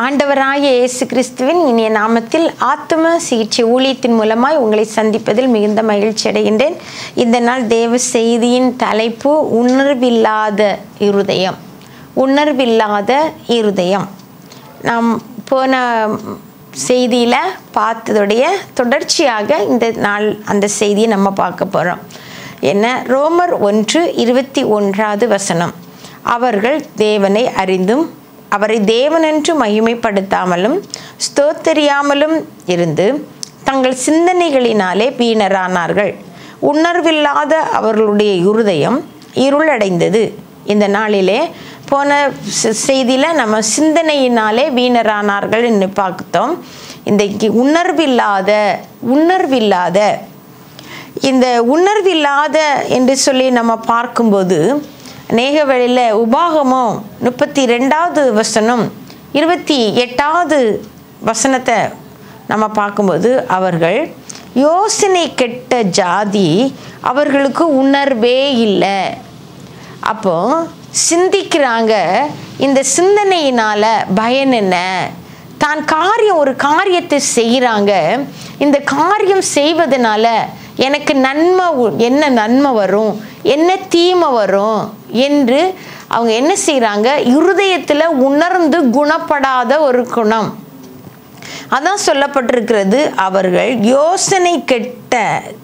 ஆண்டவராய இயேசு கிறிஸ்துவின் இனிய நாமத்தில் ஆத்தும சிகிச்சை ஊழியத்தின் மூலமாய் உங்களை சந்திப்பதில் மிகுந்த மகிழ்ச்சி அடைகின்றேன் இந்த நாள் தேவ செய்தியின் தலைப்பு உணர்வில்லாத இருதயம் உணர்வில்லாத இருதயம் நாம் போன செய்தியில் பார்த்ததுடைய தொடர்ச்சியாக இந்த நாள் அந்த செய்தியை நம்ம பார்க்க போகிறோம் என்ன ரோமர் ஒன்று இருபத்தி ஒன்றாவது வசனம் அவர்கள் தேவனை அறிந்தும் அவரை தேவனென்று மகிமைப்படுத்தாமலும் ஸ்தோத்தரியாமலும் இருந்து தங்கள் சிந்தனைகளினாலே வீணரானார்கள் உணர்வில்லாத அவர்களுடைய இருதயம் இருளடைந்தது இந்த நாளிலே போன செய்தியில் நம்ம சிந்தனையினாலே வீணரானார்கள் என்று பார்த்தோம் இன்றைக்கு உணர்வில்லாத உணர்வில்லாத இந்த உணர்வில்லாத என்று சொல்லி நம்ம பார்க்கும்போது அநேக வழியில் உபாகமும் முப்பத்தி ரெண்டாவது வசனம் இருபத்தி எட்டாவது வசனத்தை நம்ம பார்க்கும்போது அவர்கள் யோசனை கெட்ட ஜாதி அவர்களுக்கு உணர்வே இல்லை அப்போ சிந்திக்கிறாங்க இந்த சிந்தனையினால் பயன் என்ன தான் காரியம் ஒரு காரியத்தை செய்கிறாங்க இந்த காரியம் செய்வதனால எனக்கு நன்மை என்ன நன்மை வரும் என்ன தீமை வரும் என்று அவங்க என்ன செய்கிறாங்க இருதயத்தில் உணர்ந்து குணப்படாத ஒரு குணம் அதான் சொல்லப்பட்டிருக்கிறது அவர்கள் யோசனை கெட்ட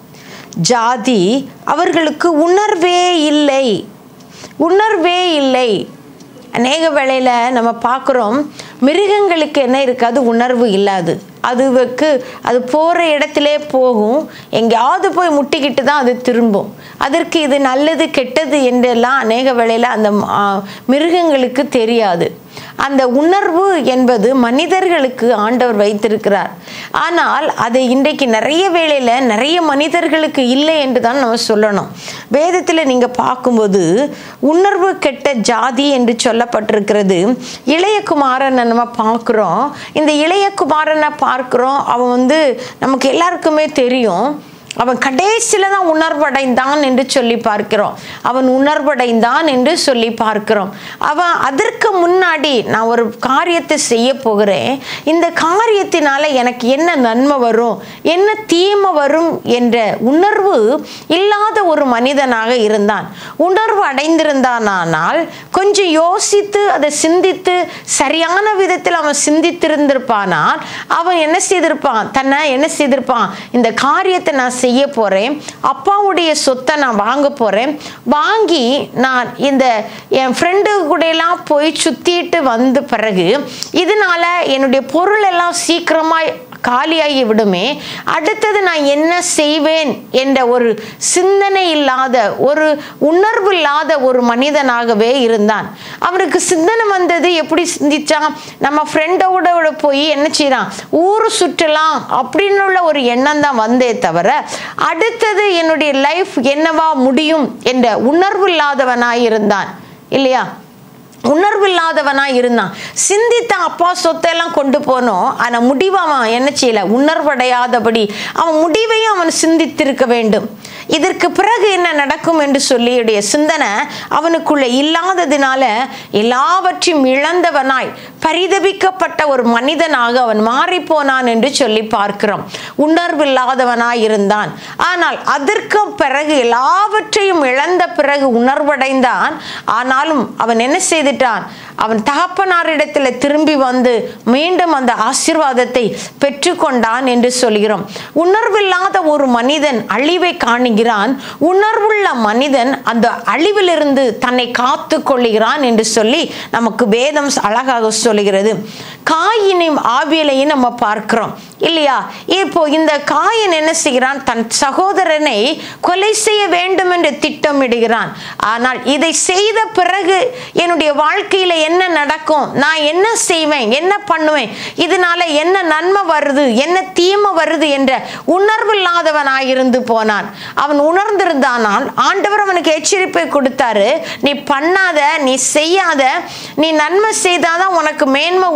ஜாதி அவர்களுக்கு உணர்வே இல்லை உணர்வே இல்லை அநேக வேளையில் நம்ம பார்க்குறோம் மிருகங்களுக்கு என்ன இருக்காது உணர்வு இல்லாது அதுவுக்கு அது போகிற இடத்திலே போகும் எங்கேயாவது போய் முட்டிக்கிட்டு தான் அது திரும்பும் அதற்கு இது நல்லது கெட்டது என்றெல்லாம் அநேக வேளையில் அந்த மிருகங்களுக்கு தெரியாது அந்த உணர்வு என்பது மனிதர்களுக்கு ஆண்டவர் வைத்திருக்கிறார் ஆனால் அது இன்றைக்கு நிறைய வேளையில் நிறைய மனிதர்களுக்கு இல்லை என்று தான் நம்ம சொல்லணும் வேதத்தில் நீங்கள் பார்க்கும்போது உணர்வு கெட்ட ஜாதி என்று சொல்லப்பட்டிருக்கிறது இளைய குமாரனை நம்ம பார்க்குறோம் இந்த இளைய குமாரனை பார்க்குறோம் அவன் வந்து நமக்கு எல்லாருக்குமே தெரியும் அவன் கடைசியில் தான் உணர்வடைந்தான் என்று சொல்லி பார்க்கிறோம் அவன் உணர்வடைந்தான் என்று சொல்லி பார்க்கிறோம் அவன் அதற்கு முன்னாடி நான் ஒரு காரியத்தை செய்ய போகிறேன் இந்த காரியத்தினால எனக்கு என்ன நன்மை வரும் என்ன தீமை வரும் என்ற உணர்வு இல்லாத ஒரு மனிதனாக இருந்தான் உணர்வு அடைந்திருந்தானால் கொஞ்சம் யோசித்து அதை சிந்தித்து சரியான விதத்தில் அவன் சிந்தித்திருந்திருப்பானால் அவன் என்ன செய்திருப்பான் தன்னை என்ன செய்திருப்பான் இந்த காரியத்தை நான் செய்ய போகிறேன் அப்பாவுடைய சொத்தை நான் வாங்க போகிறேன் வாங்கி நான் இந்த என் ஃப்ரெண்டு கூடையெல்லாம் போய் சுற்றிட்டு வந்த பிறகு இதனால என்னுடைய பொருள் எல்லாம் சீக்கிரமாக காலியாகி விடுமே அடுத்தது நான் என்ன செய்வேன் என்ற ஒரு சிந்தனை இல்லாத ஒரு உணர்வு இல்லாத ஒரு மனிதனாகவே இருந்தான் அவனுக்கு சிந்தனை வந்தது எப்படி சிந்திச்சான் நம்ம ஃப்ரெண்டோட போய் என்ன செய்யறான் ஊர் சுற்றலாம் அப்படின்னு உள்ள ஒரு எண்ணம் தான் வந்தே தவிர அடுத்தது என்னுடைய லைஃப் என்னவா முடியும் என்ற உணர்வு இல்லாதவனாய் இருந்தான் இல்லையா உணர்வு இல்லாதவனா இருந்தான் சிந்தித்த அப்பா சொத்தெல்லாம் கொண்டு போனோம் ஆனால் முடிவு அவன் என்ன செய்யல உணர்வடையாதபடி அவன் முடிவையும் அவன் சிந்தித்திருக்க வேண்டும் இதற்கு பிறகு என்ன நடக்கும் என்று சொல்லியுடைய சிந்தனை அவனுக்குள்ள இல்லாததினால எல்லாவற்றையும் இழந்தவனாய் பரிதபிக்கப்பட்ட ஒரு மனிதனாக அவன் மாறிப்போனான் என்று சொல்லி பார்க்கிறோம் உணர்வில்லாதவனாய் இருந்தான் ஆனால் அதற்கு பிறகு எல்லாவற்றையும் இழந்த பிறகு உணர்வடைந்தான் ஆனாலும் அவன் என்ன செய்துட்டான் அவன் தகப்பனாரிடத்தில் திரும்பி வந்து மீண்டும் அந்த ஆசிர்வாதத்தை பெற்றுக்கொண்டான் என்று சொல்கிறோம் உணர்வில்லாத ஒரு மனிதன் அழிவை காணுகிறான் உணர்வுள்ள மனிதன் அந்த அழிவிலிருந்து தன்னை காத்து கொள்ளுகிறான் என்று சொல்லி நமக்கு வேதம் அழகாக சொல்லுகிறது காயினையும் ஆவியலையும் நம்ம பார்க்கிறோம் இல்லையா இப்போ இந்த காயன் என்ன செய்கிறான் தன் சகோதரனை கொலை செய்ய வேண்டும் என்று திட்டமிடுகிறான் ஆனால் இதை செய்த பிறகு என்னுடைய வாழ்க்கையில என்ன நடக்கும் நான் என்ன செய்வேன் என்ன பண்ணுவேன் இதனால என்ன நன்மை வருது என்ன தீமை வருது என்ற உணர்வு இல்லாதவனாயிருந்து போனான் அவன் உணர்ந்திருந்தானால் ஆண்டவர் அவனுக்கு எச்சரிப்பை கொடுத்தாரு நீ பண்ணாத நீ செய்யாத நீ நன்மை செய்தாதான் உனக்கு மேன்மை உண்டு என்று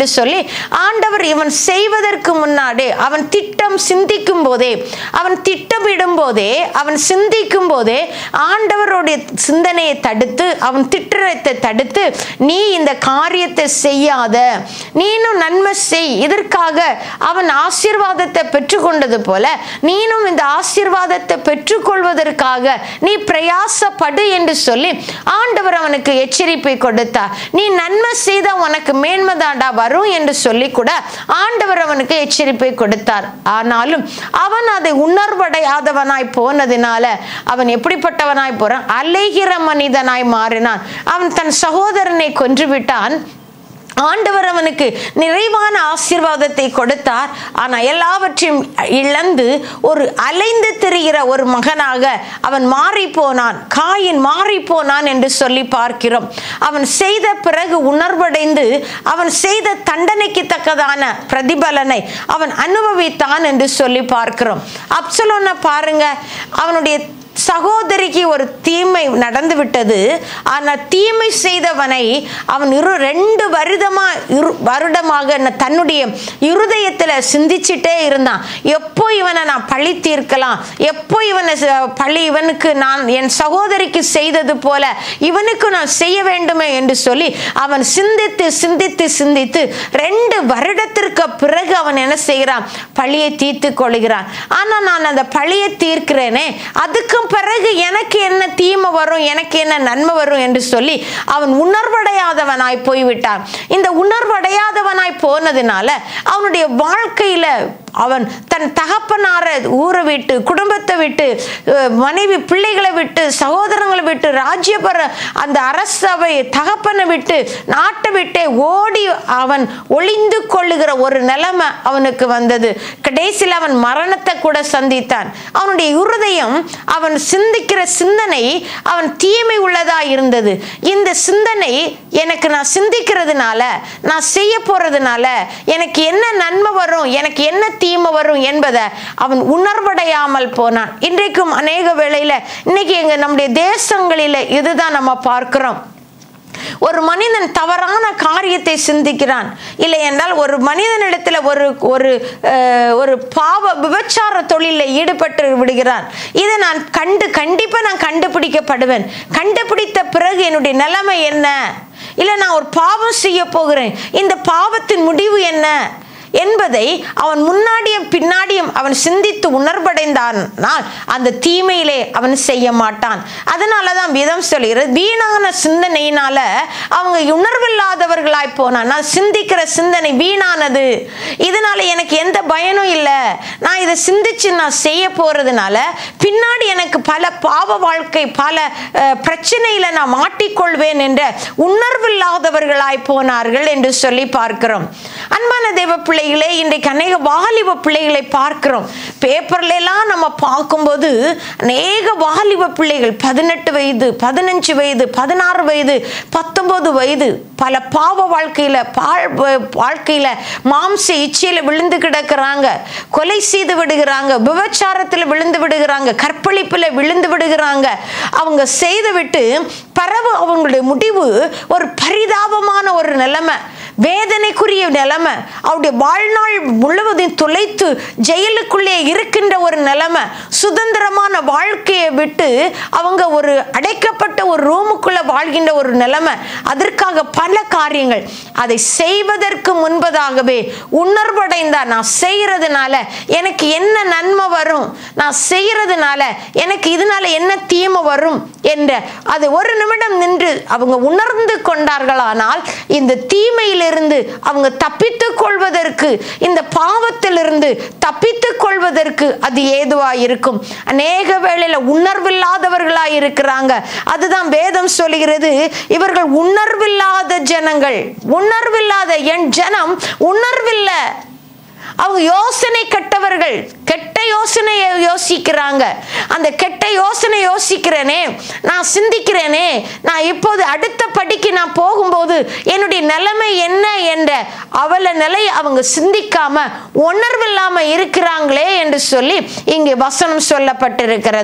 என்று சொல்லி ஆண்டவர் இவன் செய்வதற்கு முன்னாடி அவன் திட்டம் சிந்திக்கும் போதே அவன் திட்டமிடும் போதே அவன் சிந்திக்கும் போதே ஆண்டவருடைய சிந்தனையை தடுத்து அவன் திட்டத்தை தடுத்து நீ இந்த காரியத்தை செய்யாத நீனும் நன்மை செய் இதற்காக அவன் ஆசீர்வாதத்தை பெற்றுக்கொண்டது போல நீனும் இந்த ஆசீர்வாதத்தை பெற்றுக்கொள்வதற்காக நீ பிரயாசப்படு என்று சொல்லி ஆண்டவர் அவனுக்கு எச்சரிப்பை கொடுத்தார் நீ நன்மை செய்த உனக்கு மேன்மைதாண்டா வரும் என்று சொல்லி கூட ஆண்டவர் அவனுக்கு எச்சரிப்பை கொடுத்தார் ஆனாலும் அவன் அதை உணர்வடையாதவனாய் போனதினால அவன் எப்படிப்பட்டவனாய் போறான் அலைகிற மனிதனாய் மாறினான் அவன் தன் சகோதரனை கொன்று விட்டான் ஆண்டவர் அவனுக்கு நிறைவான ஆசீர்வாதத்தை கொடுத்தார் ஆனா எல்லாவற்றையும் இழந்து ஒரு அலைந்து திரிகிற ஒரு மகனாக அவன் மாறி போனான் காயின் மாறி போனான் என்று சொல்லி பார்க்கிறோம் அவன் செய்த பிறகு உணர்வடைந்து அவன் செய்த தண்டனைக்கு தக்கதான பிரதிபலனை அவன் அனுபவித்தான் என்று சொல்லி பார்க்கிறோம் அப்சலோனை பாருங்க அவனுடைய சகோதரிக்கு ஒரு தீமை நடந்து விட்டது ஆனால் தீமை செய்தவனை அவன் இரு ரெண்டு வருடமா இரு வருடமாக ந- தன்னுடைய இருதயத்தில் சிந்திச்சிட்டே இருந்தான் எப்போ இவனை நான் பழி தீர்க்கலாம் எப்போ இவனை ச- பழி இவனுக்கு நான் என் சகோதரிக்கு செய்தது போல இவனுக்கு நான் செய்ய வேண்டுமே என்று சொல்லி அவன் சிந்தித்து சிந்தித்து சிந்தித்து ரெண்டு வருடத்திற்கு பிறகு அவன் என்ன செய்கிறான் பழியை தீர்த்து கொள்கிறான் ஆனா நான் அந்த பழியை தீர்க்கிறேனே அதுக்கும் பிறகு எனக்கு என்ன தீமை வரும் எனக்கு என்ன நன்மை வரும் என்று சொல்லி அவன் உணர்வடையாதவனாய் போய்விட்டான் இந்த உணர்வடையாதவனாய் போனதுனால அவனுடைய வாழ்க்கையில அவன் தன் தகப்பனார ஊரை விட்டு குடும்பத்தை விட்டு அஹ், மனைவி பிள்ளைகளை விட்டு சகோதரங்களை விட்டு ராஜ்யபர அந்த அரசவை தகப்பனை விட்டு நாட்டை விட்டே ஓடி அவன் ஒளிந்து கொள்ளுகிற ஒரு நிலைமை அவனுக்கு வந்தது கடைசியில் அவன் மரணத்தை கூட சந்தித்தான் அவனுடைய இருதயம் அவன் சிந்திக்கிற சிந்தனை அவன் தீமை உள்ளதா இருந்தது இந்த சிந்தனை எனக்கு நான் சிந்திக்கிறதுனால நான் செய்ய போறதுனால எனக்கு என்ன நன்மை வரும் எனக்கு என்ன தீமை வரும் என்பதை அவன் உணர்வடையாமல் போனான் இன்றைக்கும் அநேக வேளையில இன்னைக்கு எங்க நம்முடைய தேசங்களில இதுதான் நம்ம பார்க்கிறோம் ஒரு மனிதன் தவறான காரியத்தை சிந்திக்கிறான் இல்லை என்றால் ஒரு மனிதனிடத்தில் ஒரு ஒரு அஹ், ஒரு பாவ விபச்சார தொழிலில் ஈடுபட்டு விடுகிறான் இதை நான் கண்டு கண்டிப்பாக நான் கண்டுபிடிக்கப்படுவேன் கண்டுபிடித்த பிறகு என்னுடைய நிலைமை என்ன இல்லை நான் ஒரு பாவம் செய்ய போகிறேன் இந்த பாவத்தின் முடிவு என்ன என்பதை அவன் முன்னாடியும் பின்னாடியும் அவன் சிந்தித்து உணர்வடைந்தானால் அந்த தீமையிலே அவன் செய்ய மாட்டான் அதனால தான் விதம் சொல்கிறது வீணான சிந்தனையினால அவங்க உணர்வில்லாதவர்களாய் போனான் நான் சிந்திக்கிற சிந்தனை வீணானது இதனால எனக்கு எந்த பயனும் இல்லை நான் இதை சிந்திச்சு நான் செய்ய போறதுனால பின்னாடி எனக்கு பல பாவ வாழ்க்கை பல அஹ், பிரச்சனையில நான் மாட்டிக்கொள்வேன் என்ற உணர்வில்லாதவர்களாய் போனார்கள் என்று சொல்லி பார்க்கிறோம் அன்பான தேவ பிள்ளைகளே இன்றைக்கு அநேக வாலிப பிள்ளைகளை பார்க்கிறோம் பேப்பர்ல எல்லாம் நம்ம பார்க்கும்போது அநேக வாலிப பிள்ளைகள் பதினெட்டு வயது பதினஞ்சு வயது பதினாறு வயது பத்தொன்பது வயது பல பாவ வாழ்க்கையில பாழ் வ- வாழ்க்கையில மாம்ச இச்சையில விழுந்து கிடக்குறாங்க கொலை செய்து விடுகிறாங்க விபச்சாரத்துல விழுந்து விடுகிறாங்க கற்பழிப்புல விழுந்து விடுகிறாங்க அவங்க செய்து விட்டு பரவு அவங்களுடைய முடிவு ஒரு பரிதாபமான ஒரு நிலைமை வேதனைக்குரிய நிலைமை அவருடைய வாழ்நாள் முழுவதையும் தொலைத்து ஜெயிலுக்குள்ளே இருக்கின்ற ஒரு நிலைமை சுதந்திரமான வாழ்க்கையை விட்டு அவங்க ஒரு அடைக்கப்பட்ட ஒரு ரூமுக்குள்ள வாழ்கின்ற ஒரு நிலைமை அதற்காக பல காரியங்கள் அதை செய்வதற்கு முன்பதாகவே உணர்வடைந்தா நான் செய்யறதுனால எனக்கு என்ன நன்மை வரும் நான் செய்யறதுனால எனக்கு இதனால என்ன தீமை வரும் என்ற அது ஒரு நிமிடம் நின்று அவங்க உணர்ந்து கொண்டார்களானால் இந்த தீமையிலிருந்து அவங்க தப்பித்துக் கொள்வதற்கு இந்த பாவத்திலிருந்து தப்பித்துக் கொள்வதற்கு அது ஏதுவா இருக்கும் அநேக வேளையில உணர்வில்லாதவர்களாய் இருக்கிறாங்க அதுதான் வேதம் சொல்கிறது இவர்கள் உணர்வில்லாத ஜனங்கள் உணர்வில்லாத என் ஜனம் உணர்வில்லை அவங்க யோசனை கெட்டவர்கள் கெட்ட யோசனையை யோசிக்கிறாங்க அந்த கெட்ட யோசனை யோசிக்கிறேனே நான் சிந்திக்கிறேனே நான் இப்போது அடுத்த படிக்கு நான் போகும்போது என்னுடைய நிலைமை என்ன என்ற அவல நிலை அவங்க சிந்திக்காம உணர்வில்லாம இருக்கிறாங்களே என்று சொல்லி இங்கே வசனம் சொல்லப்பட்டிருக்கிறது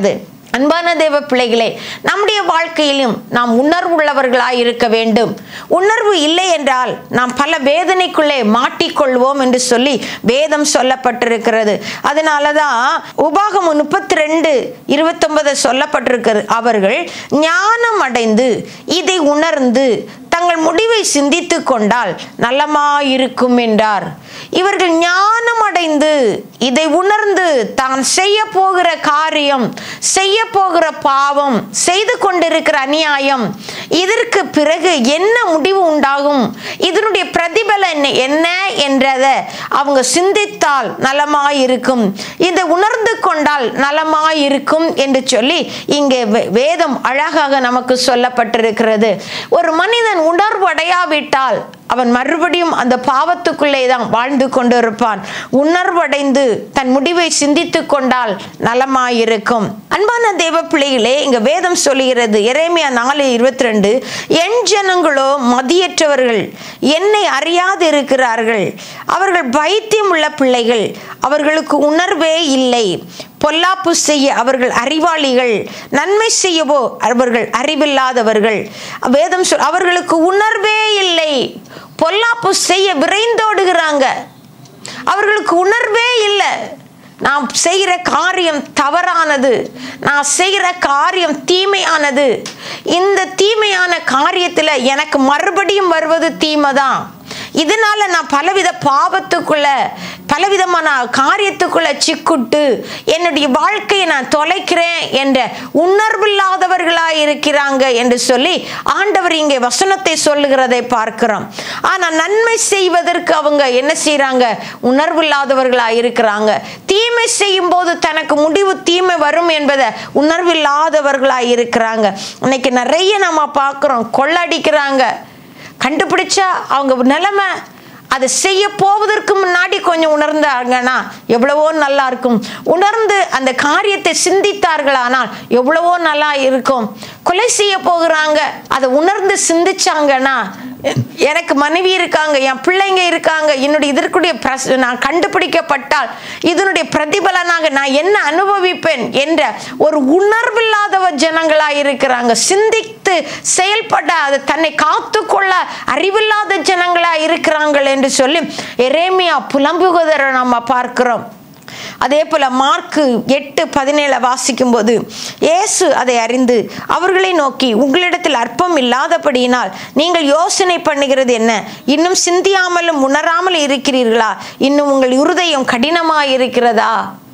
அன்பான தேவ பிள்ளைகளே நம்முடைய வாழ்க்கையிலும் நாம் உணர்வுள்ளவர்களாய் இருக்க வேண்டும் உணர்வு இல்லை என்றால் நாம் பல வேதனைக்குள்ளே மாட்டிக்கொள்வோம் என்று சொல்லி வேதம் சொல்லப்பட்டிருக்கிறது அதனால தான் உபாகம் முப்பத்தி ரெண்டு இருபத்தொன்பது சொல்லப்பட்டிருக்கிறது அவர்கள் ஞானம் அடைந்து இதை உணர்ந்து தங்கள் முடிவை சிந்தித்து கொண்டால் நலமாயிருக்கும் என்றார் இவர்கள் ஞானம் அடைந்து இதை உணர்ந்து தான் செய்ய போகிற காரியம் செய்ய போகிற பாவம் செய்து கொண்டிருக்கிற அநியாயம் இதற்கு பிறகு என்ன முடிவு உண்டாகும் இதனுடைய பிரதிபலன் என்ன என்றதை அவங்க சிந்தித்தால் நலமாயிருக்கும் இதை உணர்ந்து கொண்டால் நலமாயிருக்கும் என்று சொல்லி இங்கே வே- வேதம் அழகாக நமக்கு சொல்லப்பட்டிருக்கிறது ஒரு மனிதன் உணர்வடையாவிட்டால் அவன் மறுபடியும் அந்த பாவத்துக்குள்ளே தான் வாழ்ந்து கொண்டிருப்பான் உணர்வடைந்து தன் முடிவை சிந்தித்து கொண்டால் நலமாயிருக்கும் அன்பான தேவ பிள்ளைகளே இங்க வேதம் சொல்லுகிறது எரேமியா நாலு இருபத்தி ரெண்டு என் ஜனங்களோ மதியற்றவர்கள் என்னை அறியாது இருக்கிறார்கள் அவர்கள் பைத்தியம் உள்ள பிள்ளைகள் அவர்களுக்கு உணர்வே இல்லை பொல்லாப்பு செய்ய அவர்கள் அறிவாளிகள் நன்மை செய்யவோ அவர்கள் அறிவில்லாதவர்கள் வேதம் சொல் அவர்களுக்கு உணர்வே இல்லை பொல்லாப்பு செய்ய விரைந்தோடுகிறாங்க அவர்களுக்கு உணர்வே இல்லை நான் செய்கிற காரியம் தவறானது நான் செய்கிற காரியம் தீமையானது இந்த தீமையான காரியத்தில் எனக்கு மறுபடியும் வருவது தீமை தான் இதனால நான் பலவித பாவத்துக்குள்ள பலவிதமான காரியத்துக்குள்ள சிக்குட்டு என்னுடைய வாழ்க்கையை நான் தொலைக்கிறேன் என்ற உணர்வில்லாதவர்களாய் இருக்கிறாங்க என்று சொல்லி ஆண்டவர் இங்கே வசனத்தை சொல்லுகிறதை பார்க்கிறோம் ஆனா நன்மை செய்வதற்கு அவங்க என்ன செய்றாங்க உணர்வில்லாதவர்களாய் இருக்கிறாங்க தீமை செய்யும் போது தனக்கு முடிவு தீமை வரும் என்பதை உணர்வில்லாதவர்களாய் இருக்கிறாங்க இன்னைக்கு நிறைய நம்ம பார்க்கிறோம் கொள்ளடிக்கிறாங்க கண்டுபிடிச்சா அவங்க நிலைமை அதை செய்ய போவதற்கு முன்னாடி கொஞ்சம் உணர்ந்தாங்கன்னா எவ்வளவோ நல்லா இருக்கும் உணர்ந்து அந்த காரியத்தை சிந்தித்தார்களானால் எவ்வளவோ நல்லா இருக்கும் கொலை செய்ய போகிறாங்க அதை உணர்ந்து சிந்திச்சாங்கன்னா எனக்கு மனைவி இருக்காங்க என் பிள்ளைங்க இருக்காங்க என்னுடைய இதற்குடைய பிரஸ் நான் கண்டுபிடிக்கப்பட்டால் இதனுடைய பிரதிபலனாக நான் என்ன அனுபவிப்பேன் என்ற ஒரு உணர்வில்லாதவ ஜனங்களாக இருக்கிறாங்க சிந்தித்து செயல்பட அது தன்னை காத்துக்கொள்ள அறிவில்லாத ஜனங்களாக இருக்கிறாங்கள் என்று சொல்லி எரேமியா புலம்புவதை நம்ம பார்க்கிறோம் அதே போல மார்க்கு எட்டு பதினேழை வாசிக்கும் போது இயேசு அதை அறிந்து அவர்களை நோக்கி உங்களிடத்தில் அற்பம் இல்லாதபடியினால் நீங்கள் யோசனை பண்ணுகிறது என்ன இன்னும் சிந்தியாமலும் உணராமல் இருக்கிறீர்களா இன்னும் உங்கள் இருதயம் கடினமாய் இருக்கிறதா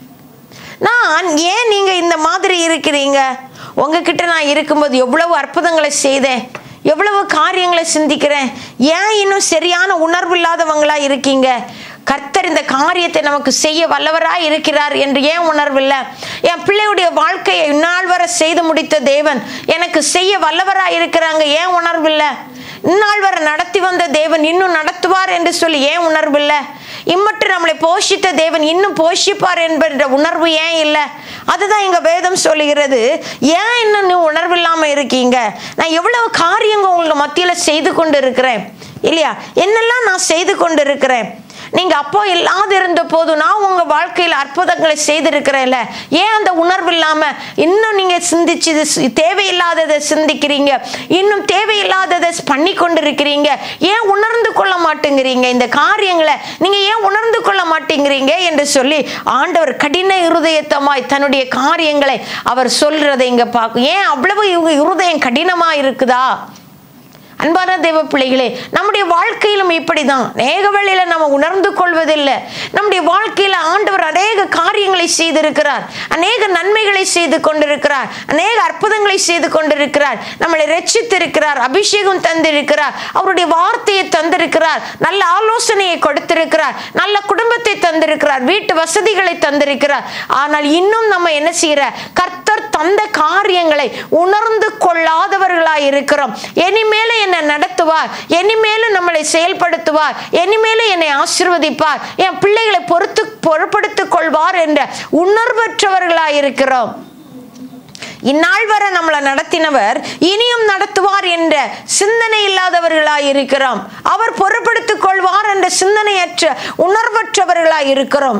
நான் ஏன் நீங்க இந்த மாதிரி இருக்கிறீங்க உங்ககிட்ட நான் இருக்கும்போது எவ்வளவு அற்புதங்களை செய்தேன் எவ்வளவு காரியங்களை சிந்திக்கிறேன் ஏன் இன்னும் சரியான உணர்வு இல்லாதவங்களா இருக்கீங்க கர்த்தர் இந்த காரியத்தை நமக்கு செய்ய வல்லவராய் இருக்கிறார் என்று ஏன் உணர்வில்லை என் பிள்ளையுடைய வாழ்க்கையை இந்நாள் வரை செய்து முடித்த தேவன் எனக்கு செய்ய வல்லவராய் இருக்கிறாங்க ஏன் உணர்வில்லை இந்நாள் வரை நடத்தி வந்த தேவன் இன்னும் நடத்துவார் என்று சொல்லி ஏன் உணர்வில்லை இம்மட்டு நம்மளை போஷித்த தேவன் இன்னும் போஷிப்பார் என்கிற உணர்வு ஏன் இல்லை அதுதான் எங்க வேதம் சொல்லுகிறது ஏன் இன்னும் நீ உணர்வு இல்லாம இருக்கீங்க நான் எவ்வளவு காரியங்கள் உங்க மத்தியில செய்து கொண்டு இருக்கிறேன் இல்லையா என்னெல்லாம் நான் செய்து கொண்டு இருக்கிறேன் நீங்க அப்போ இல்லாத இருந்த போது நான் உங்க வாழ்க்கையில் அற்புதங்களை செய்திருக்கிறேன்ல ஏன் அந்த உணர்வு இல்லாம இன்னும் நீங்க சிந்திச்சு இது சி- தேவையில்லாததை சிந்திக்கிறீங்க இன்னும் தேவையில்லாததை பண்ணி கொண்டிருக்கிறீங்க ஏன் உணர்ந்து கொள்ள மாட்டேங்கிறீங்க இந்த காரியங்களை நீங்க ஏன் உணர்ந்து கொள்ள மாட்டேங்கிறீங்க என்று சொல்லி ஆண்டவர் கடின இருதயத்தமாய் தன்னுடைய காரியங்களை அவர் சொல்றதை இங்க பார்க்கும் ஏன் அவ்வளவு இவங்க இருதயம் கடினமா இருக்குதா அன்பான தேவ பிள்ளைகளே நம்முடைய வாழ்க்கையிலும் இப்படிதான் அநேக வேளையில நம்ம உணர்ந்து கொள்வதில்லை நம்முடைய வாழ்க்கையில ஆண்டவர் அநேக காரியங்களை செய்திருக்கிறார் அநேக நன்மைகளை செய்து கொண்டிருக்கிறார் அநேக அற்புதங்களை செய்து கொண்டிருக்கிறார் நம்மளை ரட்சித்திருக்கிறார் அபிஷேகம் தந்திருக்கிறார் அவருடைய வார்த்தையை தந்திருக்கிறார் நல்ல ஆலோசனையை கொடுத்திருக்கிறார் நல்ல குடும்பத்தை தந்திருக்கிறார் வீட்டு வசதிகளை தந்திருக்கிறார் ஆனால் இன்னும் நம்ம என்ன செய்யற கர்த்தர் தந்த காரியங்களை உணர்ந்து கொள்ளாதவர்களாய் இருக்கிறோம் இனிமேலும் என்னை நடத்துவார் இனிமேலும் நம்மளை செயல்படுத்துவார் இனிமேலும் என்னை ஆசீர்வதிப்பார் என் பிள்ளைகளை பொறுத்து பொறுப்படுத்திக் கொள்வார் என்ற உணர்வற்றவர்களாய் இருக்கிறோம் இந்நாள் வரை நம்மளை நடத்தினவர் இனியும் நடத்துவார் என்ற சிந்தனை இல்லாதவர்களாய் இருக்கிறோம் அவர் பொறுப்படுத்திக் கொள்வார் என்ற சிந்தனையற்ற உணர்வற்றவர்களாய் இருக்கிறோம்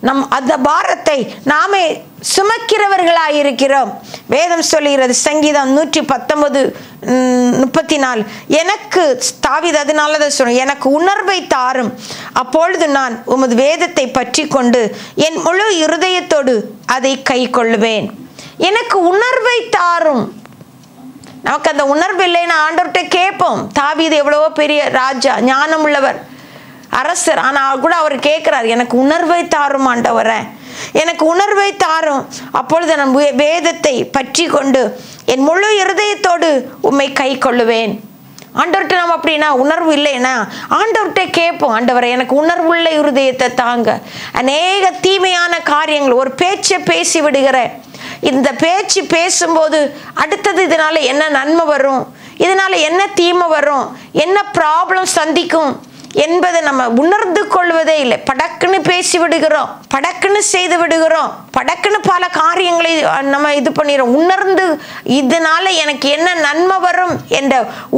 நம் அந்த பாரத்தை நாமே சுமக்கிறவர்களாயிருக்கிறோம் வேதம் சொல்லுகிறது சங்கீதம் நூற்றி பத்தொன்பது முப்பத்தி நாலு எனக்கு தாவித அதனால தான் சொல்றேன் எனக்கு உணர்வை தாரும் அப்பொழுது நான் உமது வேதத்தை பற்றி கொண்டு என் முழு இருதயத்தோடு அதை கை கொள்ளுவேன் எனக்கு உணர்வை தாரும் நமக்கு அந்த உணர்வு இல்லைன்னா ஆண்டவர்கிட்ட கேட்போம் தாவீது எவ்வளவோ பெரிய ராஜா ஞானம் உள்ளவர் அரசர் ஆனால் கூட அவர் கேட்குறார் எனக்கு உணர்வை தாரும் ஆண்டவரே எனக்கு உணர்வை தாரும் அப்பொழுது நான் வே- வேதத்தை பற்றி கொண்டு என் முழு இருதயத்தோடு உம்மை கை கொள்ளுவேன் ஆண்டவர்கிட்ட நம்ம அப்படின்னா உணர்வு இல்லைன்னா ஆண்டவர்கிட்ட கேட்போம் ஆண்டவரை எனக்கு உணர்வுள்ள இருதயத்தை தாங்க அநேக தீமையான காரியங்கள் ஒரு பேச்சை பேசி விடுகிற இந்த பேச்சு பேசும்போது அடுத்தது இதனால என்ன நன்மை வரும் இதனால என்ன தீமை வரும் என்ன ப்ராப்ளம் சந்திக்கும் என்பதை நம்ம உணர்ந்து கொள்வதே இல்லை படக்குன்னு பேசி விடுகிறோம் படக்குன்னு செய்து விடுகிறோம் படக்குன்னு பல காரியங்களை அஹ், நம்ம இது பண்ணிடுறோம் உணர்ந்து இதனால எனக்கு என்ன நன்மை வரும் என்ற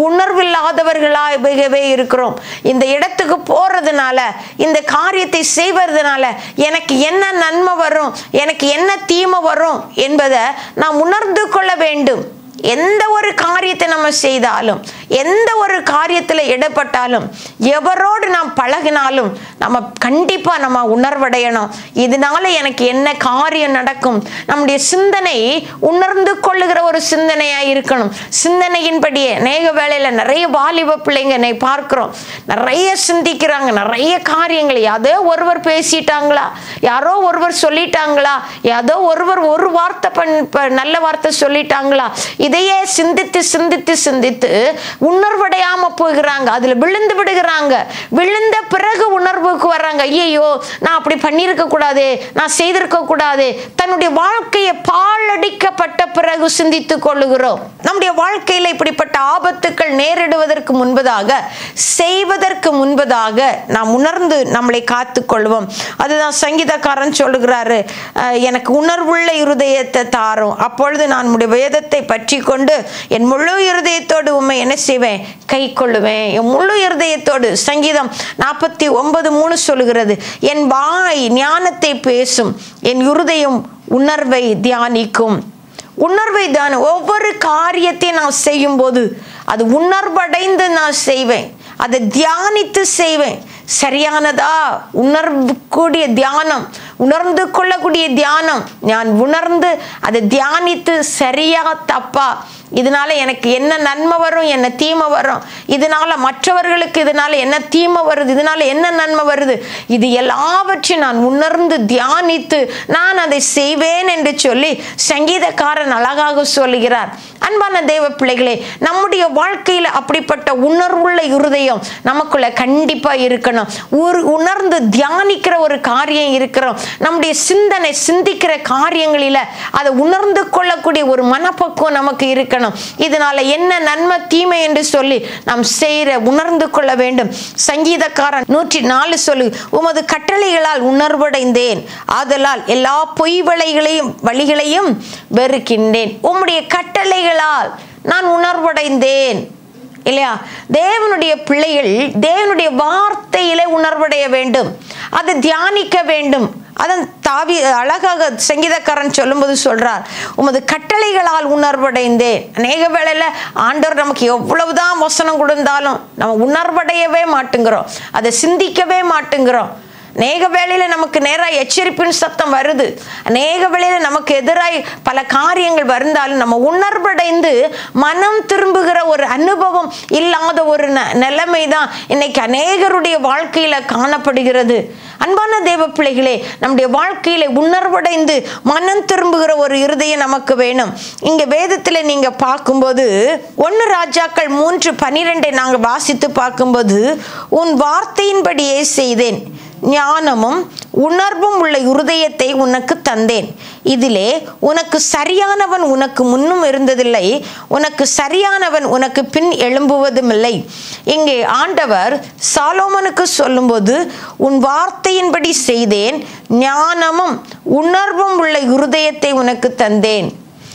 உணர்வில்லாதவர்களாகவே இருக்கிறோம் இந்த இடத்துக்கு போறதுனால இந்த காரியத்தை செய்வதனால எனக்கு என்ன நன்மை வரும் எனக்கு என்ன தீமை வரும் என்பதை நாம் உணர்ந்து கொள்ள வேண்டும் எந்த ஒரு காரியத்தை நம்ம செய்தாலும் எந்த ஒரு காரியத்தில் இடப்பட்டாலும் எவரோடு நாம் பழகினாலும் நம்ம கண்டிப்பாக நம்ம உணர்வடையணும் இதனால எனக்கு என்ன காரியம் நடக்கும் நம்முடைய சிந்தனை உணர்ந்து கொள்ளுகிற ஒரு சிந்தனையாக இருக்கணும் சிந்தனையின்படியே அநேக வேளையில் நிறைய வாலிப பிள்ளைங்க என்னை பார்க்குறோம் நிறைய சிந்திக்கிறாங்க நிறைய காரியங்கள் யாரோ ஒருவர் பேசிட்டாங்களா யாரோ ஒருவர் சொல்லிட்டாங்களா யாரோ ஒருவர் ஒரு வார்த்தை பண் ப- நல்ல வார்த்தை சொல்லிட்டாங்களா இதையே சிந்தித்து சிந்தித்து சிந்தித்து உணர்வடையாம போகிறாங்க அதுல விழுந்து விடுகிறாங்க விழுந்த பிறகு உணர்வுக்கு வர்றாங்க ஐயையோ நான் அப்படி பண்ணியிருக்க கூடாது நான் செய்திருக்க கூடாது தன்னுடைய வாழ்க்கையை பாழடிக்கப்பட்ட பிறகு சிந்தித்துக் கொள்ளுகிறோம் நம்முடைய வாழ்க்கையில இப்படிப்பட்ட ஆபத்துக்கள் நேரிடுவதற்கு முன்பதாக செய்வதற்கு முன்பதாக நாம் உணர்ந்து நம்மளை காத்துக் கொள்வோம் அதுதான் சங்கீதக்காரன் சொல்லுகிறாரு அஹ், எனக்கு உணர்வுள்ள இருதயத்தை தாரும் அப்பொழுது நான் உடைய வேதத்தை பற்றி கொண்டு என் முழு இருதயத்தோடு உண்மை என்ன செய்வேன் கை கொள்ளுவேன் என் முழு இருதயத்தோடு சங்கீதம் நாற்பத்தி ஒன்பது மூணு சொல்லுகிறது என் வாய் ஞானத்தை பேசும் என் இருதயம் உணர்வை தியானிக்கும் உணர்வை தான் ஒவ்வொரு காரியத்தையும் நான் செய்யும்போது அது உணர்வடைந்து நான் செய்வேன் அதை தியானித்து செய்வேன் சரியானதா உணர்வுக்கூடிய தியானம் உணர்ந்து கொள்ளக்கூடிய தியானம் நான் உணர்ந்து அதை தியானித்து சரியா தப்பா இதனால எனக்கு என்ன நன்மை வரும் என்ன தீமை வரும் இதனால மற்றவர்களுக்கு இதனால என்ன தீமை வருது இதனால என்ன நன்மை வருது இது எல்லாவற்றையும் நான் உணர்ந்து தியானித்து நான் அதை செய்வேன் என்று சொல்லி சங்கீதக்காரன் அழகாக சொல்லுகிறார் அன்பான தேவ பிள்ளைகளே நம்முடைய வாழ்க்கையில அப்படிப்பட்ட உணர்வுள்ள இருதயம் நமக்குள்ள கண்டிப்பா இருக்கணும் ஒரு உணர்ந்து தியானிக்கிற ஒரு காரியம் இருக்கிறோம் நம்முடைய சிந்தனை சிந்திக்கிற காரியங்களில அதை உணர்ந்து கொள்ளக்கூடிய ஒரு மனப்பக்குவம் நமக்கு இருக்கணும் இதனால என்ன நன்மை தீமை என்று சொல்லி நாம் செய்கிற உணர்ந்து கொள்ள வேண்டும் சங்கீதக்காரன் நூற்றி நாலு சொல்லு உமது கட்டளைகளால் உணர்வடைந்தேன் ஆதலால் எல்லா பொய் வழிகளையும் வழிகளையும் வெறுக்கின்றேன் உம்முடைய கட்டளைகளால் நான் உணர்வடைந்தேன் இல்லையா தேவனுடைய பிள்ளைகள் தேவனுடைய வார்த்தையிலே உணர்வடைய வேண்டும் அதை தியானிக்க வேண்டும் அதன் தாவி அழகாக சங்கீதக்காரன் சொல்லும்போது சொல்றார் உமது கட்டளைகளால் உணர்வடைந்தேன் அநேக வேளையில ஆண்டவர் நமக்கு எவ்வளவுதான் வசனம் கொடுத்தாலும் நம்ம உணர்வடையவே மாட்டேங்கிறோம் அதை சிந்திக்கவே மாட்டேங்கிறோம் அநேக வேளையில நமக்கு நேராக எச்சரிப்பின் சத்தம் வருது அநேக வேளையில நமக்கு எதிராய் பல காரியங்கள் வருந்தாலும் நம்ம உணர்வடைந்து மனம் திரும்புகிற ஒரு அனுபவம் இல்லாத ஒரு ந நிலைமை தான் இன்னைக்கு அநேகருடைய வாழ்க்கையில காணப்படுகிறது அன்பான தேவ பிள்ளைகளே நம்முடைய வாழ்க்கையில உணர்வடைந்து மனம் திரும்புகிற ஒரு இருதயம் நமக்கு வேணும் இங்க வேதத்துல நீங்க பார்க்கும்போது ஒன்னு ராஜாக்கள் மூன்று பனிரெண்டை நாங்க வாசித்து பார்க்கும்போது உன் வார்த்தையின்படியே செய்தேன் ஞானமும் உணர்வும் உள்ள இருதயத்தை உனக்கு தந்தேன் இதிலே உனக்கு சரியானவன் உனக்கு முன்னும் இருந்ததில்லை உனக்கு சரியானவன் உனக்கு பின் எழும்புவதும் இல்லை இங்கே ஆண்டவர் சாலோமனுக்கு சொல்லும்போது உன் வார்த்தையின்படி செய்தேன் ஞானமும் உணர்வும் உள்ள இருதயத்தை உனக்கு தந்தேன்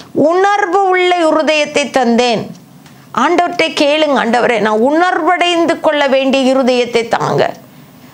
உணர்வு உள்ள இருதயத்தை தந்தேன் ஆண்டவர்கிட்ட கேளுங்க ஆண்டவரே நான் உணர்வடைந்து கொள்ள வேண்டிய இருதயத்தை தாங்க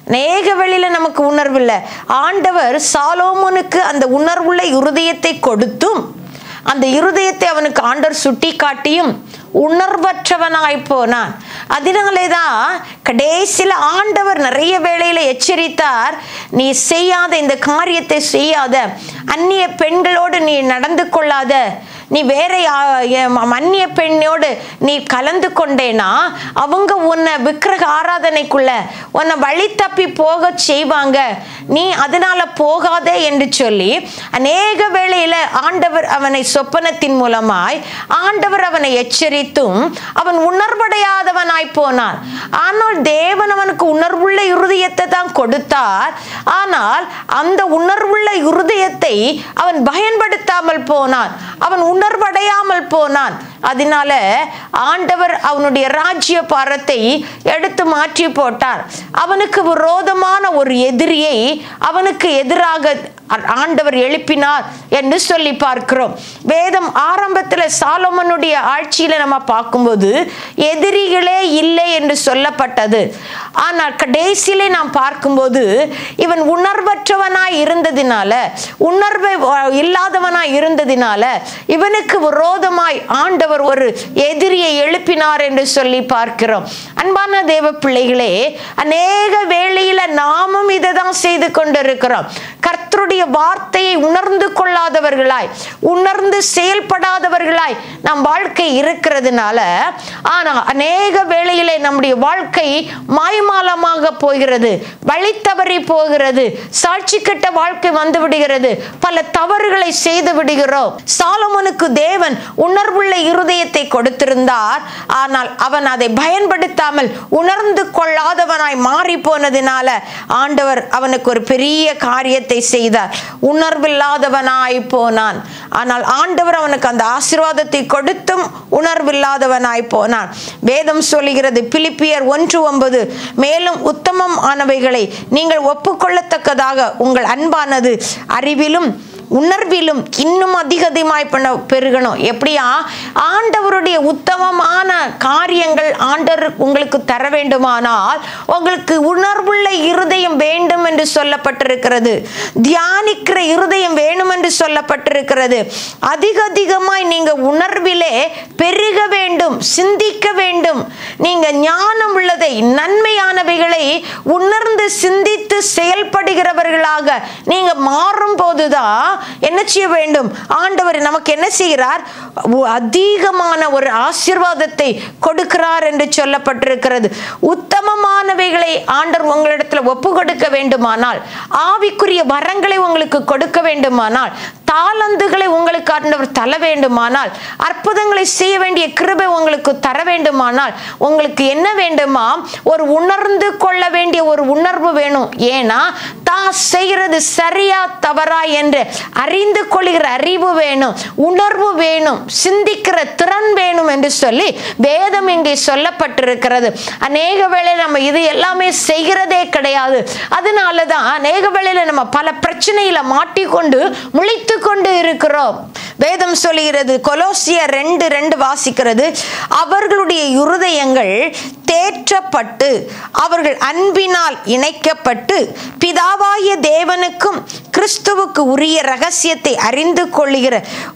அநேக வேளையில நமக்கு உணர்வு இல்லை ஆண்டவர் சாலோமோனுக்கு அந்த உணர்வுள்ள இருதயத்தை கொடுத்தும் அந்த இருதயத்தை அவனுக்கு ஆண்டவர் சுட்டி காட்டியும் உணர்வற்றவனாய் போனான் அதனாலே தான் கடைசியில் ஆண்டவர் நிறைய வேளையில எச்சரித்தார் நீ செய்யாத இந்த காரியத்தை செய்யாத அந்நிய பெண்களோடு நீ நடந்து கொள்ளாத நீ வேற யா- எ- ம- அந்நிய பெண்ணோடு நீ கலந்து கொண்டேனா அவங்க உன்னை விக்கிரக ஆராதனைக்குள்ள உன்னை வழி தப்பி போக செய்வாங்க நீ அதனால போகாதே என்று சொல்லி அநேக வேளையில ஆண்டவர் அவனை சொப்பனத்தின் மூலமாய் ஆண்டவர் அவனை எச்சரித்தும் அவன் உணர்வடையாதவனாய் போனான் ஆனால் தேவன் அவனுக்கு உணர்வுள்ள இருதயத்தை தான் கொடுத்தார் ஆனால் அந்த உணர்வுள்ள இருதயத்தை அவன் பயன்படுத்தாமல் போனான் அவன் உணர்வடையாமல் போனான் அதனால ஆண்டவர் அவனுடைய ராஜ்ய பாரத்தை எடுத்து மாற்றி போட்டார் அவனுக்கு விரோதமான ஒரு எதிரியை அவனுக்கு எதிராக ஆண்டவர் எழுப்பினார் என்று சொல்லி பார்க்கிறோம் வேதம் ஆரம்பத்தில் சாலமனுடைய ஆட்சியில நம்ம பார்க்கும்போது எதிரிகளே இல்லை என்று சொல்லப்பட்டது ஆனால் கடைசியிலே நாம் பார்க்கும்போது இவன் உணர்வற்றவனாய் இருந்ததினால உணர்வை இல்லாதவனாய் இருந்ததினால இவனுக்கு விரோதமாய் ஆண்டவர் ஒரு எதிரியை எழுப்பினார் என்று சொல்லி பார்க்கிறோம் அன்பான தேவ பிள்ளைகளே அநேக வேளையில நாமும் இதை தான் செய்து கொண்டிருக்கிறோம் கர்த்தருடைய வார்த்தையை உணர்ந்து கொள்ளாதவர்களாய் உணர்ந்து செயல்படாதவர்களாய் நம் வாழ்க்கை இருக்கிறதுனால ஆனா அநேக வேளையிலே நம்முடைய வாழ்க்கை மாய்மாலமாக போகிறது வழி தவறி போகிறது சாட்சி கட்ட வாழ்க்கை வந்து விடுகிறது பல தவறுகளை செய்து விடுகிறோம் சாலமோனுக்கு தேவன் உணர்வுள்ள இருதயத்தை கொடுத்திருந்தார் ஆனால் அவன் அதை பயன்படுத்தாமல் உணர்ந்து கொள்ளாதவனாய் மாறி போனதினால ஆண்டவர் அவனுக்கு ஒரு பெரிய காரியத்தை செய்தார் உணர்வில்லாதவனாய் போனான் ஆனால் ஆண்டவர் அவனுக்கு அந்த ஆசீர்வாதத்தை கொடுத்தும் உணர்வில்லாதவனாய் போனான் வேதம் சொல்லுகிறது பிலிப்பியர் ஒன்று ஒன்பது மேலும் உத்தமம் ஆனவைகளை நீங்கள் ஒப்புக்கொள்ளத்தக்கதாக உங்கள் அன்பானது அறிவிலும் உணர்விலும் இன்னும் அதிக அதிகமாய் பண்ண பெருகணும் எப்படியா ஆண்டவருடைய உத்தமமான காரியங்கள் ஆண்டவர் உங்களுக்கு தர வேண்டுமானால் உங்களுக்கு உணர்வுள்ள இருதயம் வேண்டும் என்று சொல்லப்பட்டிருக்கிறது தியானிக்கிற இருதயம் வேணும் என்று சொல்லப்பட்டிருக்கிறது அதிக அதிகமாய் நீங்க உணர்விலே பெருக வேண்டும் சிந்திக்க வேண்டும் நீங்க ஞானம் உள்ளதை நன்மையானவைகளை உணர்ந்து சிந்தித்து செயல்படுகிறவர்களாக நீங்க மாறும் போதுதான் என்ன செய்ய வேண்டும் ஆண்டவர் நமக்கு என்ன செய்கிறார் உ- அதிகமான ஒரு ஆசீர்வாதத்தை கொடுக்கிறார் என்று சொல்லப்பட்டிருக்கிறது உத்தமமானவைகளை ஆண்டவர் உங்களிடத்துல ஒப்பு கொடுக்க வேண்டுமானால் ஆவிக்குரிய வரங்களை உங்களுக்கு கொடுக்க வேண்டுமானால் தாளந்துகளை உங்களுக்கு ஆண்டவர் தர வேண்டுமானால் அற்புதங்களை செய்ய வேண்டிய கிருபை உங்களுக்கு தர வேண்டுமானால் உங்களுக்கு என்ன வேண்டுமா ஒரு உணர்ந்து கொள்ள வேண்டிய ஒரு உணர்வு வேணும் ஏன்னா தான் செய்கிறது சரியா தவறா என்று அறிந்து கொள்கிற அறிவு வேணும் உணர்வு வேணும் சிந்திக்கிற திறன் வேணும் என்று சொல்லி வேதம் இங்கே சொல்லப்பட்டிருக்கிறது அநேக வேளை நம்ம இது எல்லாமே செய்கிறதே கிடையாது அதனால தான் அநேக வேளையில நம்ம பல பிரச்சனையில மாட்டிக்கொண்டு முழித்து கொண்டு இருக்கிறோம் வேதம் சொல்லுகிறது கொலோசியர் ரெண்டு ரெண்டு வாசிக்கிறது அவர்களுடைய இருதயங்கள் தேற்றப்பட்டு அவர்கள் அன்பினால் இணைக்கப்பட்டு பிதாவாகிய தேவனுக்கும் கிறிஸ்துவுக்கு உரிய ரகசியத்தை அறிந்து கொள்ளுகிற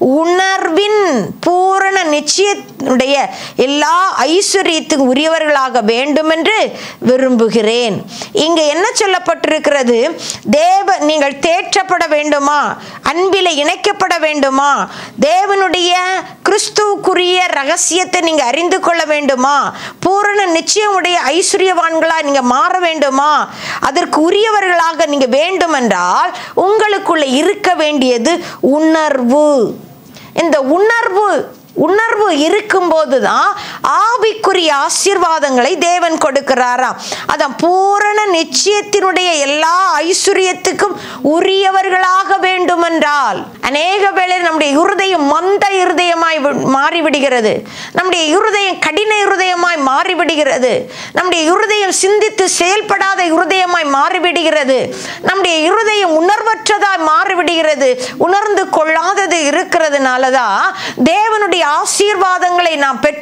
உணர்வின் பூரண நிச்சயத்துடைய எல்லா ஐஸ்வர்யத்துக்கு உரியவர்களாக வேண்டுமென்று விரும்புகிறேன் இங்க என்ன சொல்லப்பட்டிருக்கிறது தேவ நீங்கள் தேற்றப்பட வேண்டுமா அன்பில இணைக்கப்பட வேண்டுமா தேவனுடைய கிறிஸ்துவுக்குரிய ரகசியத்தை நீங்க அறிந்து கொள்ள வேண்டுமா பூரண நிச்சயமுடைய ஐஸ்வர்யவான்களா நீங்க மாற வேண்டுமா அதற்கு உரியவர்களாக நீங்க வேண்டும் என்றால் உங்களுக்குள்ள இருக்க வேண்டியது உணர்வு இந்த உணர்வு உணர்வு இருக்கும்போது தான் ஆவிக்குரிய ஆசீர்வாதங்களை தேவன் கொடுக்கிறாராம் அதான் பூரண நிச்சயத்தினுடைய எல்லா ஐஸ்வர்யத்துக்கும் உரியவர்களாக வேண்டுமென்றால் அநேக வேளை நம்முடைய இருதயம் மந்த இருதயமாய் வி- மாறிவிடுகிறது நம்முடைய இருதயம் கடின இருதயமாய் மாறிவிடுகிறது நம்முடைய இருதயம் சிந்தித்து செயல்படாத இருதயமாய் மாறிவிடுகிறது நம்முடைய இருதயம் உணர்வற்றதாய் மாறிவிடுகிறது உணர்ந்து கொள்ளாதது இருக்கிறதுனால தான் தேவனுடைய ஆசீர்வாதங்களை நாம் பெற்றுக்கொள்வது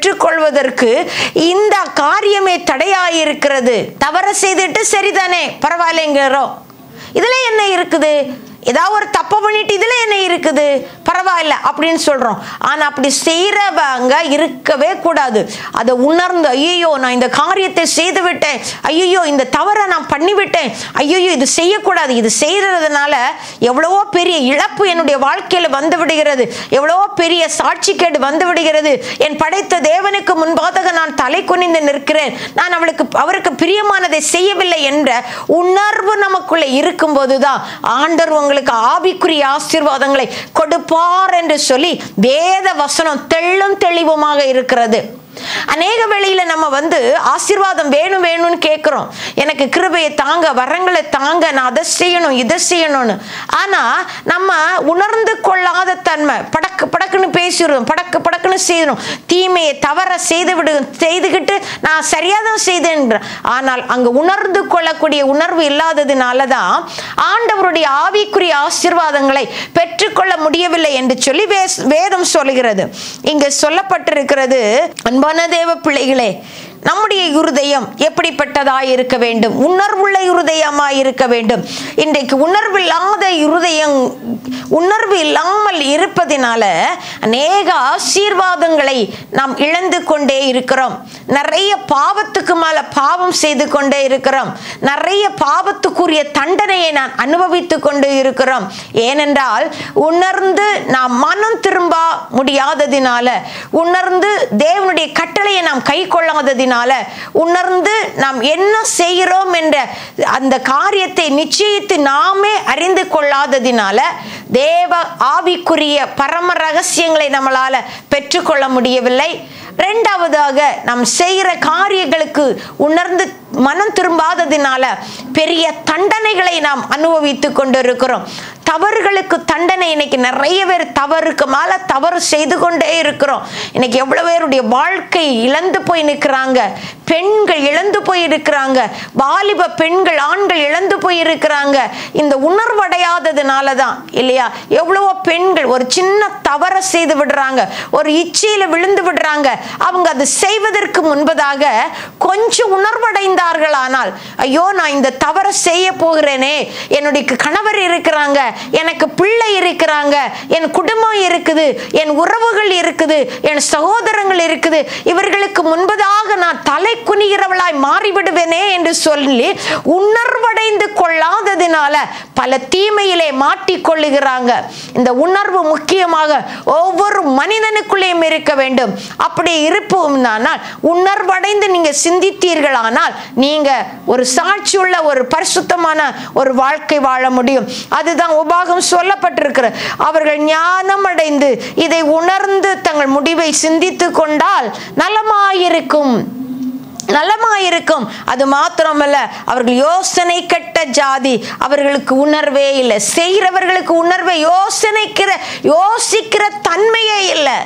வருவதற்கு இந்த காரியமே தடையாயிருக்கிறது தவற செய்துட்டு சரிதானே பரவாயில்லைங்கிறோம் இதுல என்ன இருக்குது ஏதாவது ஒரு தப்பு பண்ணிட்டு இதுல என்ன இருக்குது பரவாயில்ல அப்படின்னு சொல்றோம் ஆனா அப்படி செய்யறவங்க இருக்கவே கூடாது அதை உணர்ந்து ஐயோ நான் இந்த காரியத்தை செய்து விட்டேன் ஐயோ இந்த தவறை நான் பண்ணிவிட்டேன் ஐயோ இது செய்யக்கூடாது இது செய்யறதுனால எவ்வளவோ பெரிய இழப்பு என்னுடைய வாழ்க்கையில வந்து விடுகிறது எவ்வளவோ பெரிய சாட்சிக்கேடு வந்து விடுகிறது என் படைத்த தேவனுக்கு முன்பாக நான் தலை குனிந்து நிற்கிறேன் நான் அவளுக்கு அவருக்கு பிரியமானதை செய்யவில்லை என்ற உணர்வு நமக்குள்ள இருக்கும்போதுதான் ஆண்டர் உங்களுக்கு ஆவிக்குரிய ஆசீர்வாதங்களை கொடுப்பார் என்று சொல்லி வேத வசனம் தெள்ளும் தெளிவுமாக இருக்கிறது அநேக வேளையில நம்ம வந்து ஆசீர்வாதம் வேணும் வேணும்னு கேட்கிறோம் எனக்கு கிருபையை தாங்க வரங்களை தாங்க நான் அதை செய்யணும் இதை செய்யணும்னு ஆனா நம்ம உணர்ந்து கொள்ளாத தன்மை படக்கு படக்குன்னு பேசிடுறோம் படக்கு படக்குன்னு செய்யணும் தீமையை தவற செய்து விடு செய்துக்கிட்டு நான் சரியா தான் செய்தேன் ஆனால் அங்க உணர்ந்து கொள்ளக்கூடிய உணர்வு இல்லாததுனால தான் ஆண்டவருடைய ஆவிக்குரிய ஆசீர்வாதங்களை பெற்றுக்கொள்ள முடியவில்லை என்று சொல்லி வே- வேதம் சொல்லுகிறது இங்க சொல்லப்பட்டிருக்கிறது அன்பான தேவ பிள்ளைகளே நம்முடைய இருதயம் எப்படிப்பட்டதாய் இருக்க வேண்டும் உணர்வுள்ள இருதயமாய் இருக்க வேண்டும் இன்றைக்கு உணர்வில்லாத இருதயம் உணர்வு இல்லாமல் இருப்பதினால அநேக ஆசீர்வாதங்களை நாம் இழந்து கொண்டே இருக்கிறோம் நிறைய பாவத்துக்கு மேல பாவம் செய்து கொண்டே இருக்கிறோம் நிறைய பாவத்துக்குரிய தண்டனையை நான் அனுபவித்து கொண்டு இருக்கிறோம் ஏனென்றால் உணர்ந்து நாம் மனம் திரும்ப முடியாததினால உணர்ந்து தேவனுடைய கட்டளையை நாம் கை கொள்ளாததினால உணர்ந்து நாம் என்ன செய்கிறோம் என்ற அந்த காரியத்தை நிச்சயித்து நாமே அறிந்து கொள்ளாததினால தேவ ஆவிக்குரிய பரம ரகசியங்களை நம்மளால பெற்றுக்கொள்ள முடியவில்லை ரெண்டாவதாக நாம் செய்கிற காரியங்களுக்கு உணர்ந்து மனம் திரும்பாததினால பெரிய தண்டனைகளை நாம் அனுபவித்து கொண்டிருக்கிறோம் தவறுகளுக்கு தண்டனை இன்னைக்கு நிறைய பேர் தவறுக்கு மேல தவறு செய்து கொண்டே இருக்கிறோம் இன்னைக்கு எவ்வளவு பேருடைய வாழ்க்கை இழந்து போய் நிற்கிறாங்க பெண்கள் இழந்து போய் இருக்கிறாங்க வாலிப பெண்கள் ஆண்கள் இழந்து போய் இருக்கிறாங்க இந்த உணர்வடையாததுனால தான் இல்லையா எவ்வளவோ பெண்கள் ஒரு சின்ன தவறை செய்து விடுறாங்க ஒரு இச்சையில விழுந்து விடுறாங்க அவங்க அது செய்வதற்கு முன்பதாக கொஞ்சம் உணர்வடைந்தார்கள் ஆனால் ஐயோ நான் இந்த தவறை செய்ய போகிறேனே என்னுடைய கணவர் இருக்கிறாங்க எனக்கு பிள்ளை இருக்கிறாங்க என் குடும்பம் இருக்குது என் உறவுகள் இருக்குது என் சகோதரங்கள் இருக்குது இவர்களுக்கு முன்பதாக நான் தலை குனிகிறவளாய் மாறிவிடுவேனே என்று சொல்லி உணர்வடைந்து கொள்ளாததினால பல தீமையிலே மாட்டிக்கொள்ளுகிறாங்க இந்த உணர்வு முக்கியமாக ஒவ்வொரு மனிதனுக்குள்ளேயும் இருக்க வேண்டும் அப்படி இருப்போம்னால் உணர்வடைந்து நீங்க சிந்தித்தீர்களானால் நீங்க ஒரு சாட்சியுள்ள ஒரு பரிசுத்தமான ஒரு வாழ்க்கை வாழ முடியும் அதுதான் உபாகம் சொல்லப்பட்டிருக்கிற அவர்கள் ஞானம் அடைந்து இதை உணர்ந்து தங்கள் முடிவை சிந்தித்து கொண்டால் நலமாயிருக்கும் நலமாயிருக்கும் அது மாத்திரமல்ல அவர்கள் யோசனை கெட்ட ஜாதி அவர்களுக்கு உணர்வே இல்லை செய்கிறவர்களுக்கு உணர்வை யோசனைக்கிற யோசிக்கிற தன்மையே இல்லை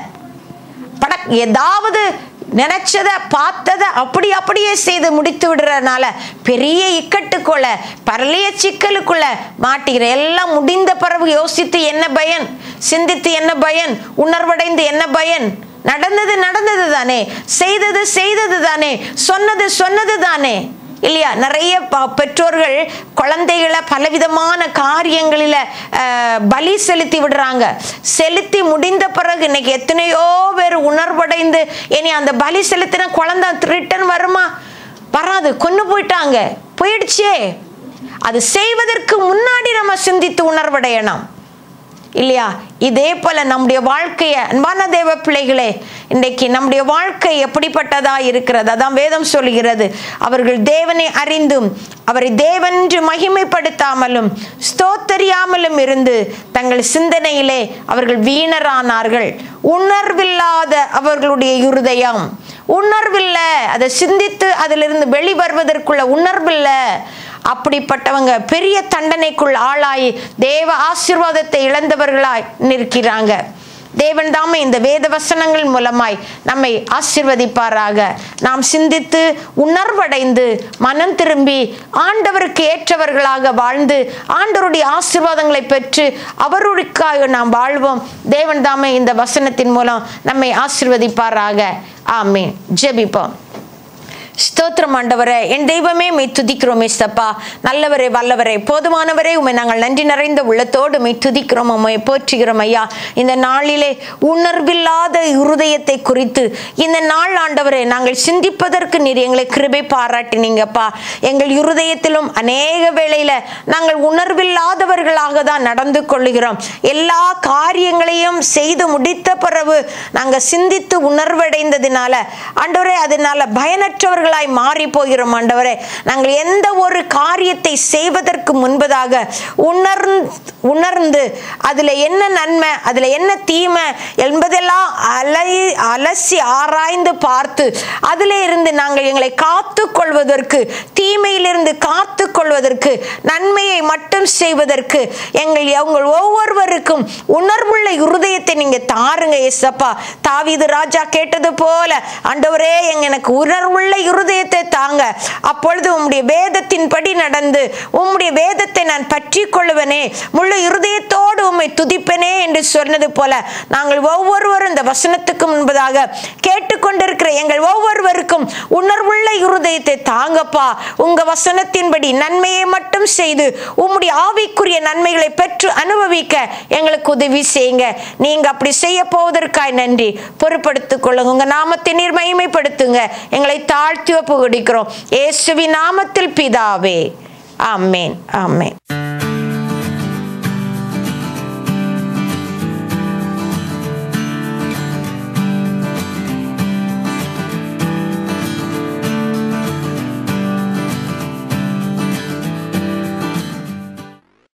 படக் ஏதாவது நினைச்சத பார்த்தத அப்படி அப்படியே செய்து முடித்து விடுறதுனால பெரிய இக்கட்டுக்குள்ள பரலிய சிக்கலுக்குள்ள மாட்டிக்கிற எல்லாம் முடிந்த பிறகு யோசித்து என்ன பயன் சிந்தித்து என்ன பயன் உணர்வடைந்து என்ன பயன் நடந்தது நடந்தது தானே செய்தது செய்தது தானே சொன்னது சொன்னது தானே இல்லையா நிறைய ப- பெற்றோர்கள் குழந்தைகளை பலவிதமான காரியங்களில் அஹ், பலி செலுத்தி விடுறாங்க செலுத்தி முடிந்த பிறகு இன்னைக்கு எத்தனையோ பேர் உணர்வடைந்து இனி அந்த பலி செலுத்தின குழந்தை ரிட்டர்ன் வருமா வராது கொண்டு போயிட்டாங்க போயிடுச்சே அது செய்வதற்கு முன்னாடி நம்ம சிந்தித்து உணர்வடையணும் இல்லையா இதே போல நம்முடைய வாழ்க்கைய அன்பான தேவ பிள்ளைகளே இன்றைக்கு நம்முடைய வாழ்க்கை எப்படிப்பட்டதா இருக்கிறது அதான் வேதம் சொல்கிறது அவர்கள் தேவனை அறிந்தும் அவரை தேவென்று மகிமைப்படுத்தாமலும் ஸ்தோத்தரியாமலும் இருந்து தங்கள் சிந்தனையிலே அவர்கள் வீணரானார்கள் உணர்வில்லாத அவர்களுடைய இருதயம் உணர்வில்ல அதை சிந்தித்து அதிலிருந்து வெளிவருவதற்குள்ள உணர்வில்லை அப்படிப்பட்டவங்க பெரிய தண்டனைக்குள் ஆளாகி தேவ ஆசீர்வாதத்தை இழந்தவர்களாய் நிற்கிறாங்க தேவன் தாமே இந்த வேத வசனங்கள் மூலமாய் நம்மை ஆசிர்வதிப்பாராக நாம் சிந்தித்து உணர்வடைந்து மனம் திரும்பி ஆண்டவருக்கு ஏற்றவர்களாக வாழ்ந்து ஆண்டவருடைய ஆசீர்வாதங்களை பெற்று அவருக்காக நாம் வாழ்வோம் தேவன் தாமே இந்த வசனத்தின் மூலம் நம்மை ஆசிர்வதிப்பாராக ஆமீன் ஜெபிப்போம் ஸ்தோத்திரம் ஆண்டவரே என் தெய்வமே மெய் துதிக்கிறோம் ஏசப்பா நல்லவரே வல்லவரே போதுமானவரே உமை நாங்கள் நன்றி நிறைந்த உள்ளத்தோடு மெய் துதிக்கிறோம் உம்மை போற்றுகிறோம் ஐயா இந்த நாளிலே உணர்வில்லாத இருதயத்தை குறித்து இந்த நாள் ஆண்டவரே நாங்கள் சிந்திப்பதற்கு நீர் எங்களை கிருபை பாராட்டினீங்கப்பா எங்கள் இருதயத்திலும் அநேக வேளையில நாங்கள் உணர்வில்லாதவர்களாக தான் நடந்து கொள்ளுகிறோம் எல்லா காரியங்களையும் செய்து முடித்த பிறகு நாங்கள் சிந்தித்து உணர்வடைந்ததினால ஆண்டவரே அதனால பயனற்றவர்களாய் மாறி போகிறோம் ஆண்டவரே நாங்கள் எந்த ஒரு காரியத்தை செய்வதற்கு முன்பதாக உணர்ந்து உணர்ந்து அதுல என்ன நன்மை அதுல என்ன தீமை என்பதெல்லாம் அலை அலசி ஆராய்ந்து பார்த்து அதிலே இருந்து நாங்கள் எங்களை காத்து கொள்வதற்கு தீமையிலிருந்து காத்து கொள்வதற்கு நன்மையை மட்டும் செய்வதற்கு எங்கள் உங்கள் ஒவ்வொருவருக்கும் உணர்வுள்ள இருதயத்தை நீங்க தாருங்க ஏசப்பா தாவீது ராஜா கேட்டது போல ஆண்டவரே எங்க எனக்கு உணர்வுள்ள இருதயத்தை தாங்க அப்பொழுது உம்முடைய வேதத்தின்படி நடந்து உம்முடைய வேதத்தை நான் பற்றி கொள்ளுவனே முழு இருதயத்தோடு உம்மை துதிப்பனே என்று சொன்னது போல நாங்கள் ஒவ்வொருவரும் இந்த வசனத்துக்கு முன்பதாக கேட்டுக்கொண்டிருக்கிற எங்கள் ஒவ்வொருவருக்கும் உணர்வுள்ள இருதயத்தை தாங்கப்பா உங்க வசனத்தின்படி நன்மையை மட்டும் செய்து உம்முடைய ஆவிக்குரிய நன்மைகளை பெற்று அனுபவிக்க எங்களுக்கு உதவி செய்யுங்க நீங்க அப்படி செய்ய போவதற்காய் நன்றி பொறுப்படுத்திக் கொள்ளுங்க உங்க நாமத்தை நீர் மகிமைப்படுத்துங்க எங்களை தாழ்த்தி ஒப்பு கொடுக்கிறோம் இயேசுவின் நாமத்தில் பிதாவே ஆமேன் ஆமேன்